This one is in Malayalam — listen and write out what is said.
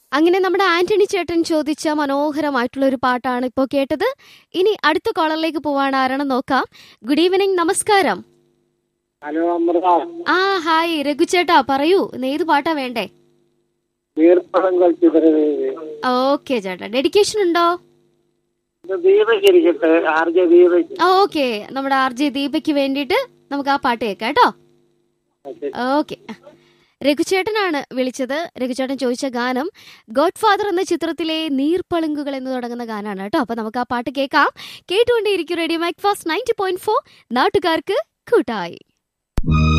അങ്ങനെ നമ്മുടെ ആന്റണി ചേട്ടൻ ചോദിച്ച മനോഹരമായിട്ടുള്ള ഒരു പാട്ടാണ് ഇപ്പോൾ കേട്ടത് ഇനി അടുത്ത കോളറിലേക്ക് പോവാണ് ആരാണെന്ന് നോക്കാം ഗുഡ് ഈവനിങ് നമസ്കാരം ഹലോ അമൃത ആ ഹായ് രഘു ചേട്ടാ പറയൂ ഇന്ന് ഏത് പാട്ടാ വേണ്ടേ നീർപ്പടം കളിച്ചിതരവേദി ഓക്കെ ചേട്ടാ ഡെഡിക്കേഷൻ ഉണ്ടോ ഇത് ദീപയ്ക്ക് ഇരിക്കട്ടെ ആർ ജെ ദീപയ്ക്ക് ഓക്കെ നമ്മുടെ ആർ ജെ ദീപയ്ക്ക് വേണ്ടിയിട്ട് നമുക്ക് ആ പാട്ട് കേൾക്കാം കേട്ടോ ഓക്കെ രഘുചേട്ടനാണ് വിളിച്ചത് രഘുചേട്ടൻ ചോദിച്ച ഗാനം ഗോഡ് ഫാദർ എന്ന ചിത്രത്തിലെ നീർപ്പളുങ്കുകൾ എന്ന് തുടങ്ങുന്ന ഗാനമാണ് കേട്ടോ അപ്പൊ നമുക്ക് ആ പാട്ട് കേൾക്കാം കേട്ടുകൊണ്ടേയിരിക്കും radio Macfast ninety point four നാട്ടുകാർക്ക് കൂട്ടായി